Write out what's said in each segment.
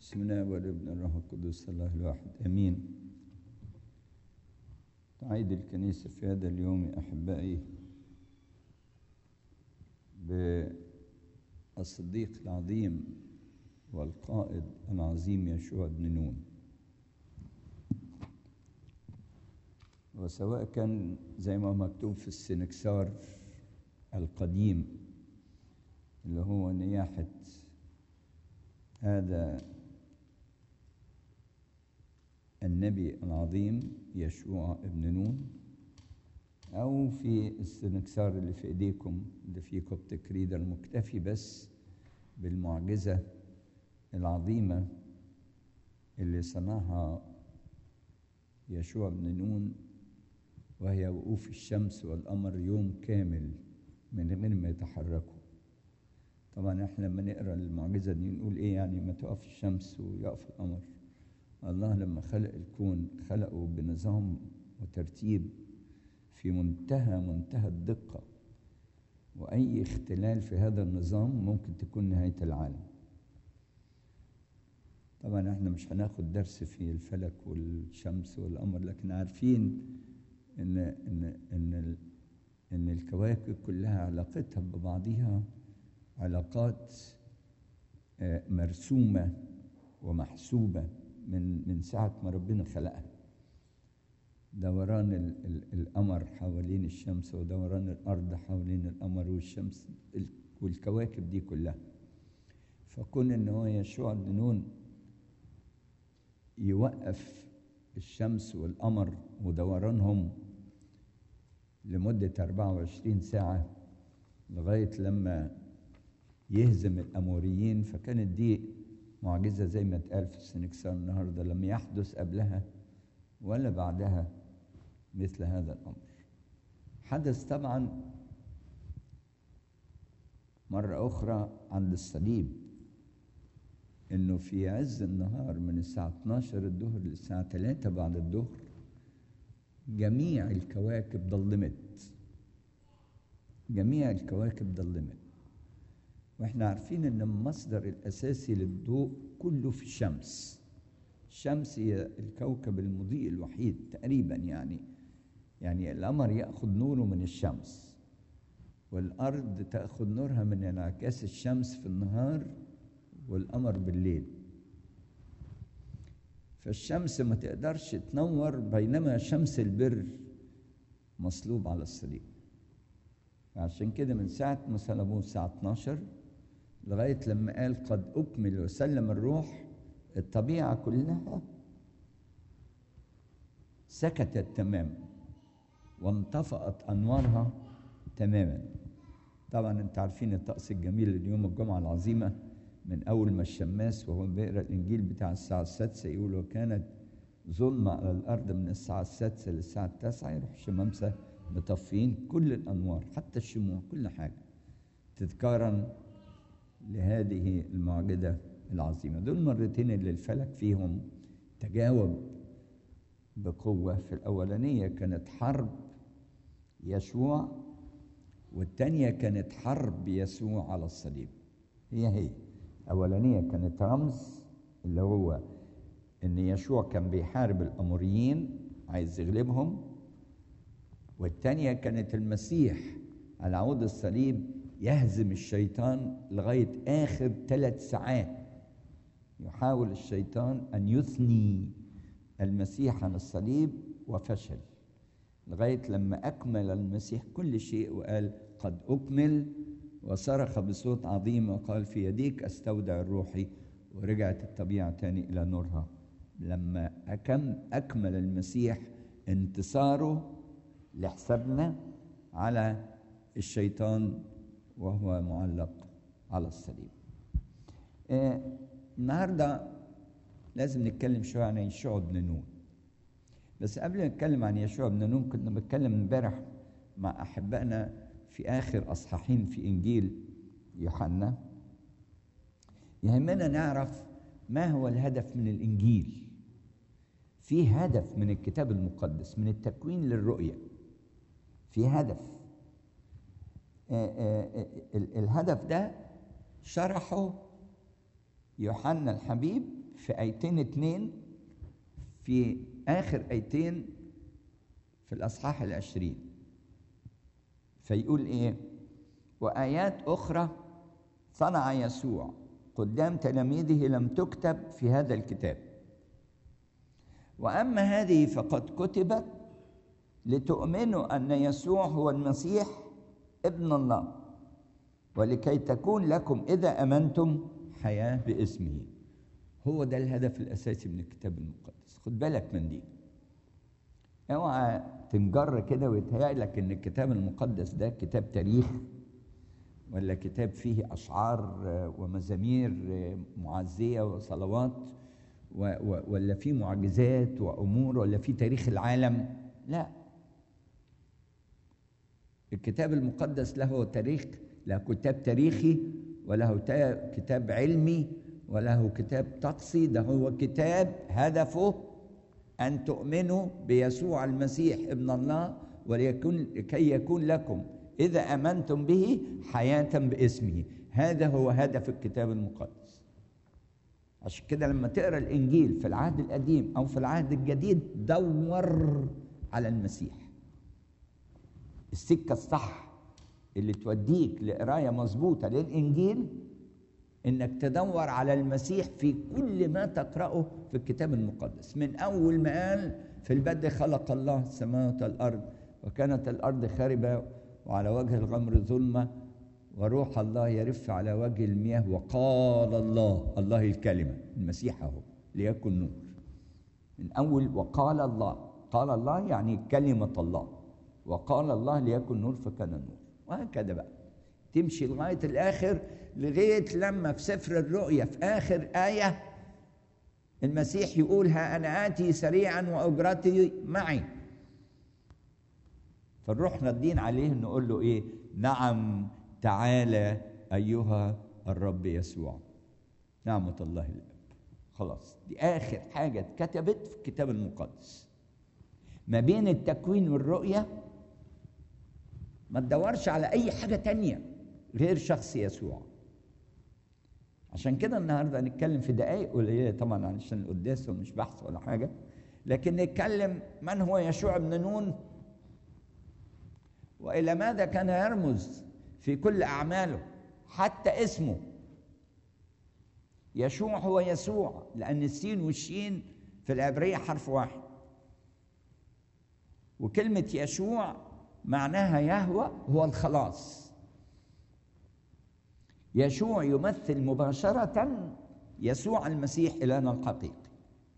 بسم الله والابن الروح القدس الله الواحد امين تعيد الكنيسة في هذا اليوم يا أحبائي بالصديق العظيم والقائد العظيم يشوع بن نون وسواء كان زي ما مكتوب في السنكسار القديم اللي هو نياحة هذا النبي العظيم يشوع ابن نون أو في السنكسار اللي في إيديكم اللي فيه كوبتك ريدر مكتفي بس بالمعجزة العظيمة اللي صنعها يشوع بن نون وهي وقوف الشمس والقمر يوم كامل من غير ما يتحركوا طبعا احنا لما نقرا المعجزه دي نقول ايه يعني ما تقف الشمس ويقف القمر الله لما خلق الكون خلقه بنظام وترتيب في منتهى منتهى الدقه واي اختلال في هذا النظام ممكن تكون نهايه العالم طبعا احنا مش هناخد درس في الفلك والشمس والقمر لكن عارفين ان ان ان ان الكواكب كلها علاقتها ببعضها علاقات مرسومه ومحسوبه من من ساعه ما ربنا خلقها دوران ال ال القمر حوالين الشمس ودوران الارض حوالين القمر والشمس والكواكب دي كلها فكون ان هو يشوع بن نون يوقف الشمس والقمر ودورانهم لمدة 24 ساعة لغاية لما يهزم الأموريين فكانت دي معجزة زي ما اتقال في السنكسار النهاردة لم يحدث قبلها ولا بعدها مثل هذا الأمر حدث طبعا مرة أخرى عند الصليب إنه في عز النهار من الساعة 12 الظهر للساعة 3 بعد الظهر جميع الكواكب ضلمت جميع الكواكب ضلمت واحنا عارفين ان المصدر الاساسي للضوء كله في الشمس الشمس هي الكوكب المضيء الوحيد تقريبا يعني يعني القمر ياخذ نوره من الشمس والارض تاخذ نورها من انعكاس الشمس في النهار والقمر بالليل فالشمس ما تقدرش تنور بينما شمس البر مصلوب على الصليب عشان كده من ساعة ما صلبوه الساعة 12 لغاية لما قال قد أكمل وسلم الروح الطبيعة كلها سكتت تماما وانطفأت أنوارها تماما طبعا انت عارفين الطقس الجميل اليوم الجمعة العظيمة من أول ما الشماس وهو بيقرأ الإنجيل بتاع الساعة السادسة يقول وكانت ظلمة على الأرض من الساعة السادسة للساعة التاسعة يروح الشمامسة مطفيين كل الأنوار حتى الشموع كل حاجة تذكارا لهذه المعجزة العظيمة دول مرتين اللي الفلك فيهم تجاوب بقوة في الأولانية كانت حرب يشوع والتانية كانت حرب يسوع على الصليب هي هي الأولانية كانت رمز اللي هو إن يشوع كان بيحارب الأموريين عايز يغلبهم والتانية كانت المسيح على عود الصليب يهزم الشيطان لغاية آخر ثلاث ساعات يحاول الشيطان أن يثني المسيح عن الصليب وفشل لغاية لما أكمل المسيح كل شيء وقال قد أكمل وصرخ بصوت عظيم وقال في يديك أستودع روحي ورجعت الطبيعة تاني إلى نورها لما أكم أكمل المسيح انتصاره لحسابنا على الشيطان وهو معلق على الصليب آه النهارده لازم نتكلم شويه عن يشوع بن نون بس قبل ما نتكلم عن يشوع بن نون كنا بنتكلم امبارح مع احبائنا في اخر اصحاحين في انجيل يوحنا يهمنا نعرف ما هو الهدف من الانجيل في هدف من الكتاب المقدس من التكوين للرؤيه في هدف آآ آآ الهدف ده شرحه يوحنا الحبيب في ايتين اتنين في اخر ايتين في الاصحاح العشرين فيقول ايه وايات اخرى صنع يسوع قدام تلاميذه لم تكتب في هذا الكتاب واما هذه فقد كتبت لتؤمنوا ان يسوع هو المسيح ابن الله ولكي تكون لكم اذا امنتم حياه باسمه هو ده الهدف الاساسي من الكتاب المقدس خد بالك من دي اوعى تنجر كده ويتهيأ لك ان الكتاب المقدس ده كتاب تاريخ ولا كتاب فيه اشعار ومزامير معزيه وصلوات ولا فيه معجزات وامور ولا فيه تاريخ العالم لا الكتاب المقدس له تاريخ له كتاب تاريخي وله كتاب علمي وله كتاب طقسي ده هو كتاب هدفه أن تؤمنوا بيسوع المسيح ابن الله وليكون لكي يكون لكم إذا آمنتم به حياة باسمه هذا هو هدف الكتاب المقدس عشان كده لما تقرا الانجيل في العهد القديم او في العهد الجديد دور على المسيح السكه الصح اللي توديك لقرايه مظبوطه للانجيل انك تدور على المسيح في كل ما تقراه في الكتاب المقدس من اول ما قال في البدء خلق الله السماوات والارض وكانت الارض خاربه وعلى وجه الغمر ظلمه وروح الله يرف على وجه المياه وقال الله الله الكلمه المسيح اهو ليكن نور من اول وقال الله قال الله يعني كلمه الله وقال الله ليكن نور فكان نور وهكذا بقى تمشي لغايه الاخر لغايه لما في سفر الرؤيا في اخر ايه المسيح يقول ها انا اتي سريعا واجرتي معي فنروح ردين عليه نقول له ايه نعم تعالى ايها الرب يسوع نعمه الله الاب خلاص دي اخر حاجه اتكتبت في الكتاب المقدس ما بين التكوين والرؤيه ما تدورش على اي حاجه تانية غير شخص يسوع عشان كده النهارده هنتكلم في دقائق قليله طبعا علشان القداس ومش بحث ولا حاجه لكن نتكلم من هو يشوع بن نون والى ماذا كان يرمز في كل اعماله حتى اسمه يشوع هو يسوع لان السين والشين في العبريه حرف واحد وكلمه يشوع معناها يهوى هو الخلاص يشوع يمثل مباشرة يسوع المسيح إلهنا الحقيقي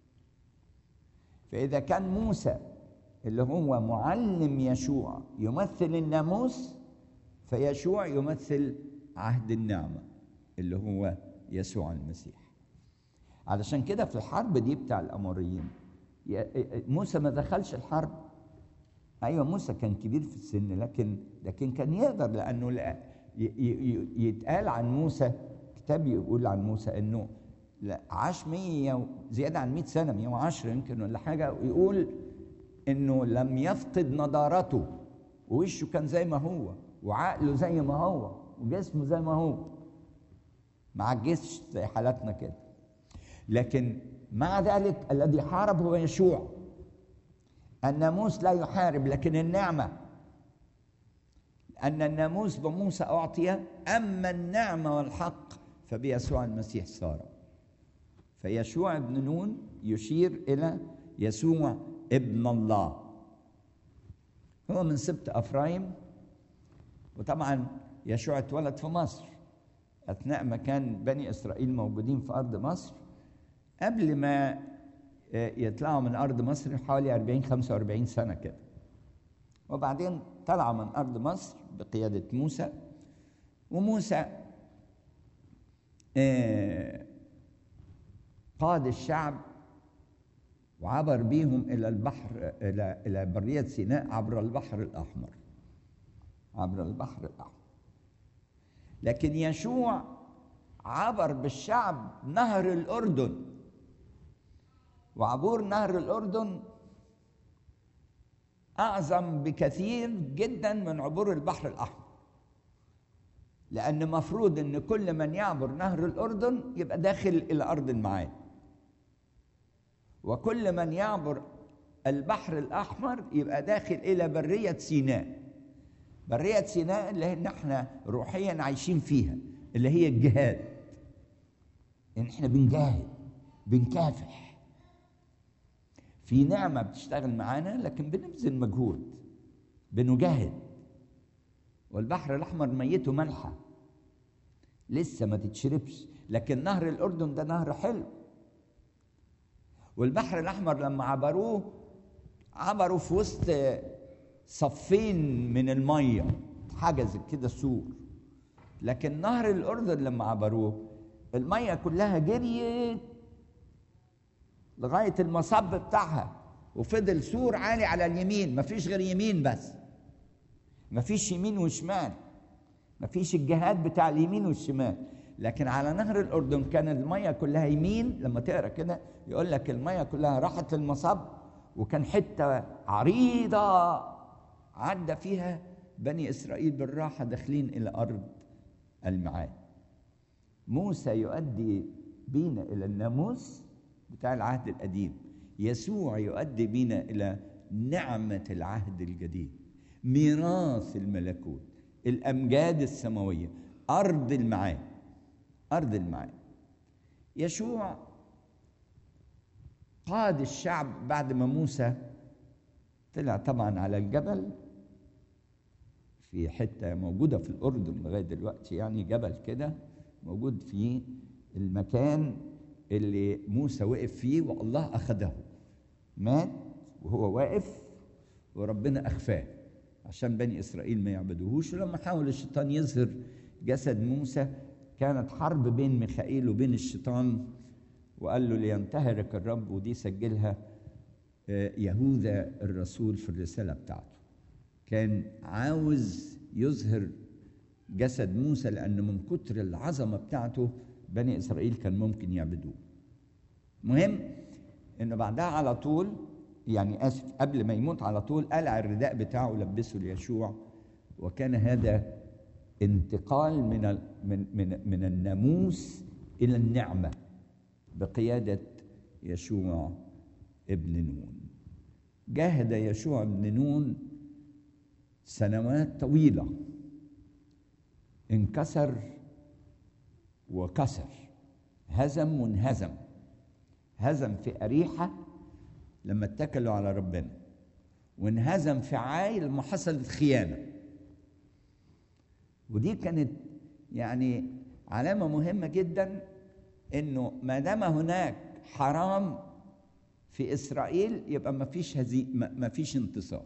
فإذا كان موسى اللي هو معلم يشوع يمثل الناموس فيشوع يمثل عهد النعمة اللي هو يسوع المسيح علشان كده في الحرب دي بتاع الأموريين موسى ما دخلش الحرب ايوه موسى كان كبير في السن لكن لكن كان يقدر لانه لا يتقال عن موسى كتاب يقول عن موسى انه لا عاش 100 زياده عن 100 سنه 110 يمكن ولا حاجه ويقول انه لم يفقد نضارته ووشه كان زي ما هو وعقله زي ما هو وجسمه زي ما هو مع الجيش زي حالاتنا كده لكن مع ذلك الذي حارب هو يشوع الناموس لا يحارب لكن النعمة أن الناموس بموسى أعطي أما النعمة والحق فبيسوع المسيح صار فيشوع ابن نون يشير إلى يسوع ابن الله هو من سبط أفرايم وطبعا يشوع اتولد في مصر أثناء ما كان بني إسرائيل موجودين في أرض مصر قبل ما يطلعوا من ارض مصر حوالي 40 45 سنه كده وبعدين طلعوا من ارض مصر بقياده موسى وموسى قاد الشعب وعبر بيهم الى البحر الى الى بريه سيناء عبر البحر الاحمر عبر البحر الاحمر لكن يشوع عبر بالشعب نهر الاردن وعبور نهر الأردن أعظم بكثير جدا من عبور البحر الأحمر لأن مفروض أن كل من يعبر نهر الأردن يبقى داخل إلى أرض المعاد وكل من يعبر البحر الأحمر يبقى داخل إلى برية سيناء برية سيناء اللي هي احنا روحيا عايشين فيها اللي هي الجهاد ان احنا بنجاهد بنكافح في نعمة بتشتغل معانا لكن بنبذل مجهود بنجاهد والبحر الأحمر ميته مالحة لسه ما تتشربش لكن نهر الأردن ده نهر حلو والبحر الأحمر لما عبروه عبروا في وسط صفين من المية حجز كده سور لكن نهر الأردن لما عبروه المية كلها جريت لغاية المصب بتاعها وفضل سور عالي على اليمين مفيش غير يمين بس مفيش يمين وشمال مفيش الجهات بتاع اليمين والشمال لكن على نهر الأردن كان المية كلها يمين لما تقرا كده يقول لك المية كلها راحت للمصب وكان حتة عريضة عدى فيها بني إسرائيل بالراحة داخلين إلى أرض المعاد موسى يؤدي بينا إلى الناموس بتاع العهد القديم يسوع يؤدي بينا إلى نعمة العهد الجديد ميراث الملكوت الأمجاد السماوية أرض المعاد أرض المعاد يشوع قاد الشعب بعد ما موسى طلع طبعا على الجبل في حتة موجودة في الأردن لغاية دلوقتي يعني جبل كده موجود في المكان اللي موسى وقف فيه والله أخذه مات وهو واقف وربنا أخفاه عشان بني إسرائيل ما يعبدوهوش ولما حاول الشيطان يظهر جسد موسى كانت حرب بين ميخائيل وبين الشيطان وقال له لينتهرك الرب ودي سجلها يهوذا الرسول في الرسالة بتاعته كان عاوز يظهر جسد موسى لأن من كتر العظمة بتاعته بني إسرائيل كان ممكن يعبدوه مهم إنه بعدها على طول يعني آسف قبل ما يموت على طول قلع الرداء بتاعه لبسه ليشوع وكان هذا انتقال من من من من الناموس إلى النعمة بقيادة يشوع ابن نون جاهد يشوع ابن نون سنوات طويلة انكسر وكسر هزم وانهزم هزم في أريحة لما اتكلوا على ربنا وانهزم في عاي لما حصلت خيانة ودي كانت يعني علامة مهمة جدا انه ما دام هناك حرام في اسرائيل يبقى ما فيش هزي ما فيش انتصار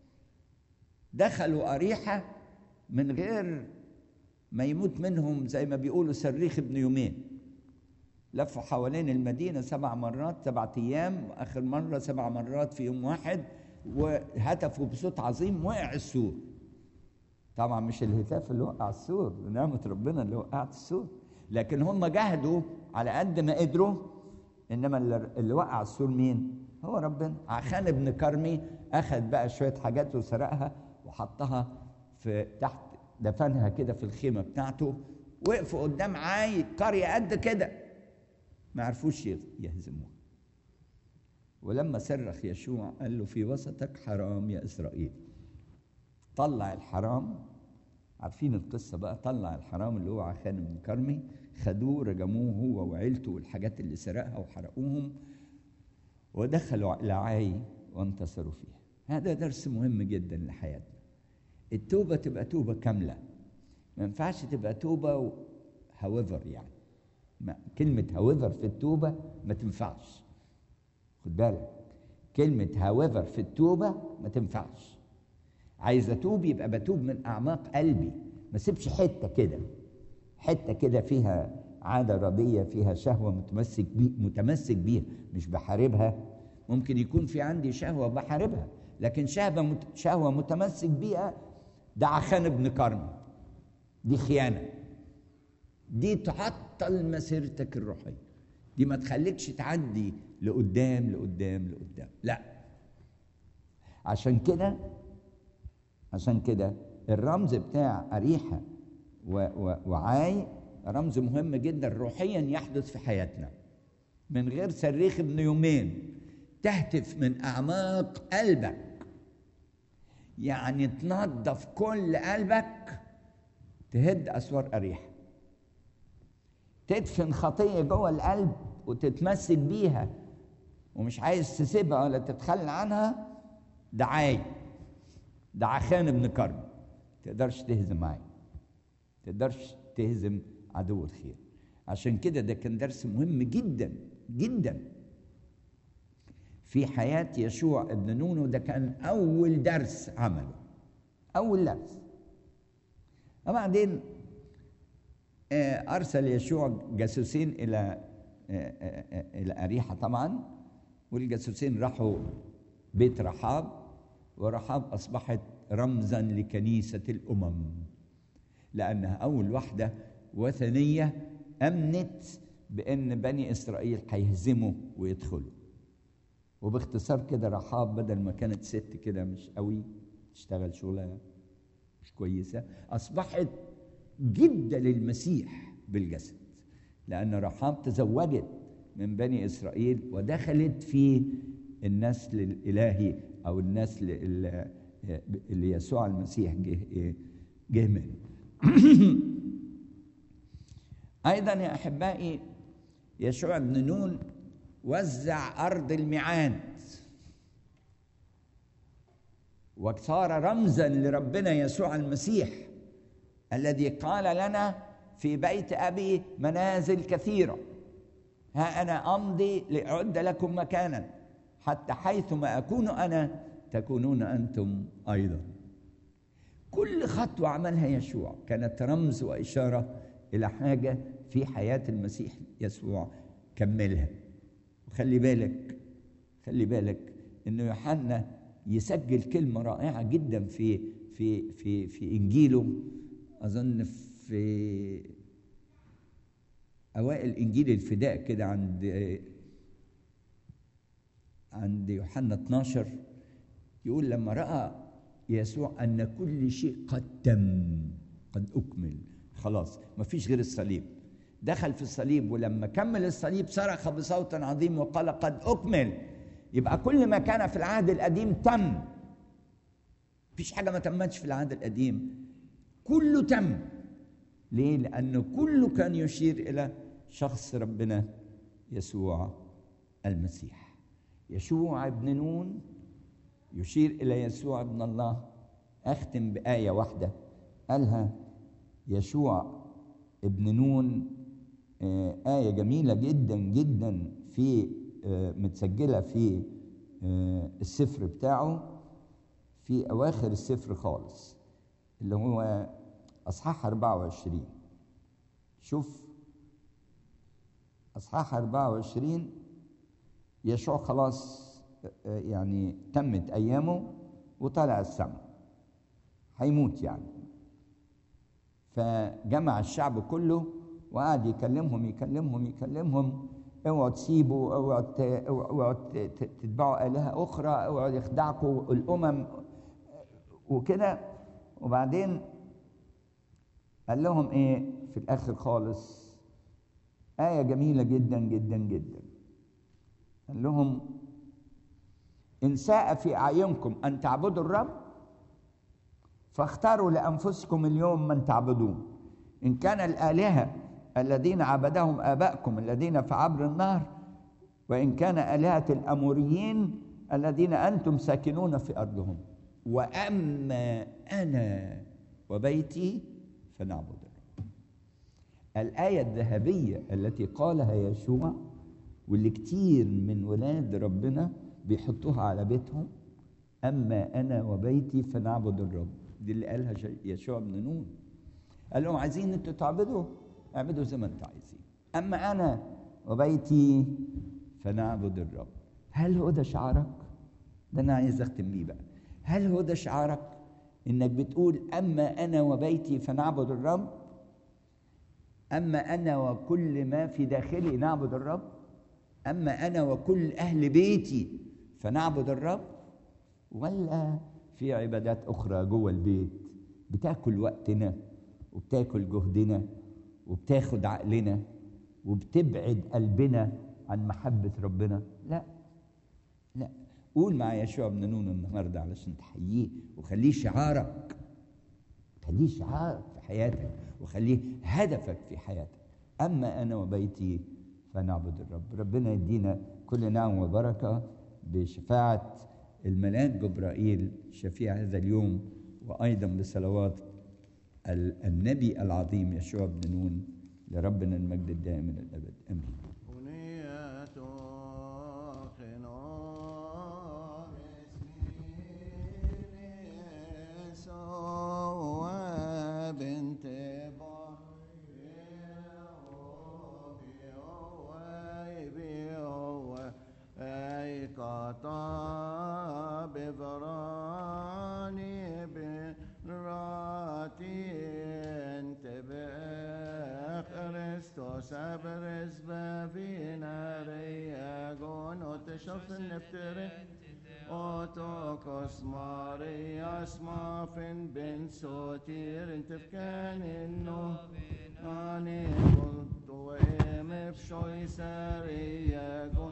دخلوا أريحة من غير ما يموت منهم زي ما بيقولوا صريخ ابن يومين لفوا حوالين المدينة سبع مرات سبعة أيام آخر مرة سبع مرات في يوم واحد وهتفوا بصوت عظيم وقع السور طبعا مش الهتاف اللي وقع السور نعمة ربنا اللي وقعت السور لكن هم جهدوا على قد ما قدروا انما اللي وقع السور مين؟ هو ربنا عخان ابن كرمي اخذ بقى شويه حاجات وسرقها وحطها في تحت دفنها كده في الخيمه بتاعته وقفوا قدام عاي قريه قد كده ما عرفوش يهزموها ولما صرخ يشوع قال له في وسطك حرام يا اسرائيل طلع الحرام عارفين القصة بقى طلع الحرام اللي هو عخان بن كرمي خدوه رجموه هو وعيلته والحاجات اللي سرقها وحرقوهم ودخلوا إلى عاي وانتصروا فيها هذا درس مهم جدا لحياتنا التوبة تبقى توبة كاملة ما ينفعش تبقى توبة هاويفر يعني ما كلمة هاويفر في التوبة ما تنفعش خد بالك كلمة هاويفر في التوبة ما تنفعش عايز اتوب يبقى بتوب من اعماق قلبي ما سيبش حته كده حته كده فيها عاده رديه فيها شهوه متمسك بي متمسك بيها مش بحاربها ممكن يكون في عندي شهوه بحاربها لكن شهوه مت شهوه متمسك بيها ده عخان ابن كرم دي خيانه دي تعطل مسيرتك الروحيه دي ما تخليكش تعدي لقدام لقدام لقدام لا عشان كده عشان كده الرمز بتاع أريحة و و وعاي رمز مهم جدا روحيا يحدث في حياتنا من غير صريخ ابن يومين تهتف من اعماق قلبك يعني تنظف كل قلبك تهد اسوار اريحه تدفن خطيه جوه القلب وتتمسك بيها ومش عايز تسيبها ولا تتخلى عنها ده عاي ده عخان ابن كرم تقدرش تهزم معايا تقدرش تهزم عدو الخير عشان كده ده كان درس مهم جدا جدا في حياة يشوع ابن نون وده كان أول درس عمله أول درس وبعدين أرسل يشوع جاسوسين إلى إلى أريحة طبعا والجاسوسين راحوا بيت رحاب ورحاب أصبحت رمزا لكنيسة الأمم لأنها أول واحدة وثنية أمنت بأن بني إسرائيل هيهزموا ويدخلوا وباختصار كده رحاب بدل ما كانت ست كده مش قوي تشتغل شغلة مش كويسة أصبحت جدة للمسيح بالجسد لأن رحاب تزوجت من بني إسرائيل ودخلت في النسل الإلهي أو النسل اللي يسوع المسيح جه جه منه أيضا يا أحبائي يشوع بن نون وزع أرض الميعاد وصار رمزا لربنا يسوع المسيح الذي قال لنا في بيت أبي منازل كثيرة ها أنا أمضي لأعد لكم مكانا حتى حيثما أكون أنا تكونون أنتم أيضا كل خطوة عملها يشوع كانت رمز وإشارة إلى حاجة في حياة المسيح يسوع كملها وخلي بالك خلي بالك إنه يوحنا يسجل كلمة رائعة جدا في في في في إنجيله أظن في أوائل إنجيل الفداء كده عند عند يوحنا 12 يقول لما رأى يسوع أن كل شيء قد تم قد أكمل خلاص ما فيش غير الصليب دخل في الصليب ولما كمل الصليب صرخ بصوت عظيم وقال قد أكمل يبقى كل ما كان في العهد القديم تم مفيش حاجة ما تمتش في العهد القديم كله تم ليه؟ لأنه كله كان يشير إلى شخص ربنا يسوع المسيح يشوع ابن نون يشير إلى يسوع ابن الله أختم بآية واحدة قالها يشوع ابن نون آية جميلة جدا جدا في متسجلة في السفر بتاعه في أواخر السفر خالص اللي هو أصحاح 24 شوف أصحاح 24 يشوع خلاص يعني تمت أيامه وطلع السماء هيموت يعني فجمع الشعب كله وقعد يكلمهم يكلمهم يكلمهم اوعوا تسيبوا اوعوا اوعوا تتبعوا الهه اخرى اوعوا يخدعكم الامم وكده وبعدين قال لهم ايه في الاخر خالص ايه جميله جدا جدا جدا قال لهم ان ساء في اعينكم ان تعبدوا الرب فاختاروا لانفسكم اليوم من تعبدون ان كان الالهه الذين عبدهم اباءكم الذين في عبر النهر وان كان الهه الاموريين الذين انتم ساكنون في ارضهم واما انا وبيتي فنعبد الرب الايه الذهبيه التي قالها يشوع واللي كتير من ولاد ربنا بيحطوها على بيتهم اما انا وبيتي فنعبد الرب دي اللي قالها يشوع بن نون قال لهم عايزين انتوا تعبدوا اعبدوا زي ما انتوا عايزين اما انا وبيتي فنعبد الرب هل هو ده شعارك ده انا عايز اختم بيه بقى هل هو ده شعارك انك بتقول اما انا وبيتي فنعبد الرب اما انا وكل ما في داخلي نعبد الرب اما انا وكل اهل بيتي فنعبد الرب ولا في عبادات اخرى جوه البيت بتاكل وقتنا وبتاكل جهدنا وبتاخد عقلنا وبتبعد قلبنا عن محبه ربنا لا لا قول مع يشوع بن نون النهارده علشان تحييه وخليه شعارك خليه شعارك في حياتك وخليه هدفك في حياتك اما انا وبيتي فنعبد الرب ربنا يدينا كل نعم وبركه بشفاعه الملاك جبرائيل شفيع هذا اليوم وايضا بصلوات ال- النبي العظيم يشوع بن نون لربنا المجد الدائم الى الابد امين بنية خنار اسمي سوى بنت أي قطع ببراني براتي انتبه كريستوس ابرز بفينا رياغون وتشوف النفتري اوتوكوس ماريا اسمافن بن سوتير انت فكان انه اني قلت وام بشوي سارياغون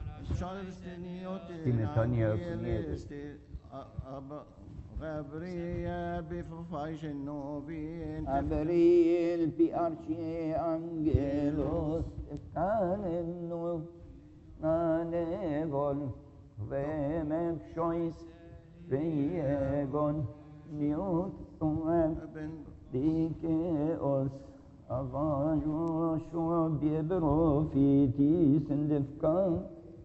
تيموثاونيا غبريا بفايش النوبين Abril pi arci angelos canenno nanevol vemem shois veiegon niut umem بن dikeos avajo shua biebro fitis endefkan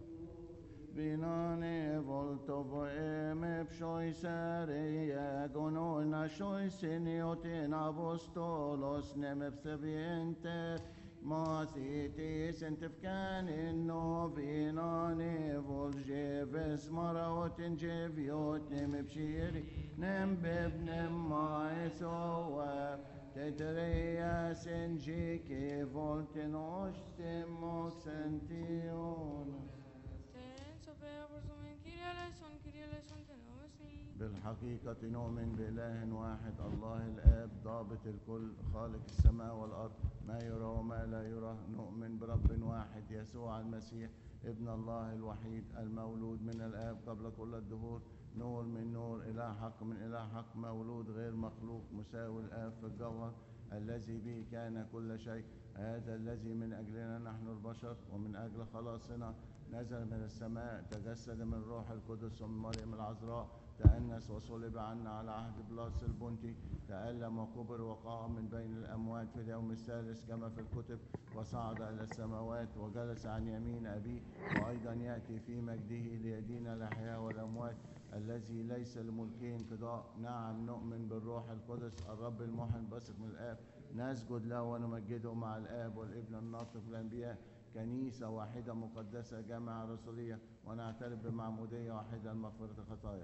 بناني فولتو بوئم بشوي ساريا قنولنا شوي سنيوتين أبوستولوس نم بسبينت ما سيتي سنتف كان إنه بيناني فول جيفس مراوت جيفيوت نم بشيري نم ببنم ما يسوى تتريا سنجيكي فولتنوش تموك سنتيون Ten sopra porsumen Kyrie eleison, Kyrie eleison ten ovesni. بالحقيقة نؤمن بإله واحد الله الآب ضابط الكل خالق السماء والأرض ما يرى وما لا يرى نؤمن برب واحد يسوع المسيح ابن الله الوحيد المولود من الآب قبل كل الدهور نور من نور إله حق من إله حق مولود غير مخلوق مساوي الآب في الجوهر الذي به كان كل شيء هذا الذي من أجلنا نحن البشر ومن أجل خلاصنا نزل من السماء تجسد من روح القدس ومن مريم العذراء تأنس وصلب عنا على عهد بلاس البنطي تألم وكبر وقام من بين الأموات في اليوم الثالث كما في الكتب وصعد إلى السماوات وجلس عن يمين أبيه وأيضا يأتي في مجده ليدين الأحياء والأموات الذي ليس لملكه انقضاء نعم نؤمن بالروح القدس الرب المحن بثق من الآب نسجد له ونمجده مع الآب والابن الناطق بالأنبياء كنيسة واحدة مقدسة جامعة رسولية ونعترف بمعمودية واحدة لمغفرة الخطايا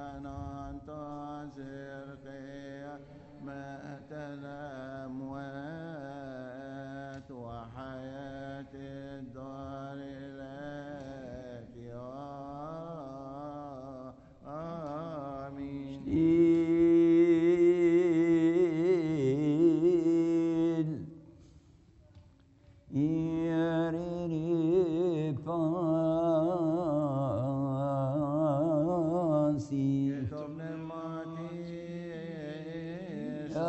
وننتظر قيامة الأموات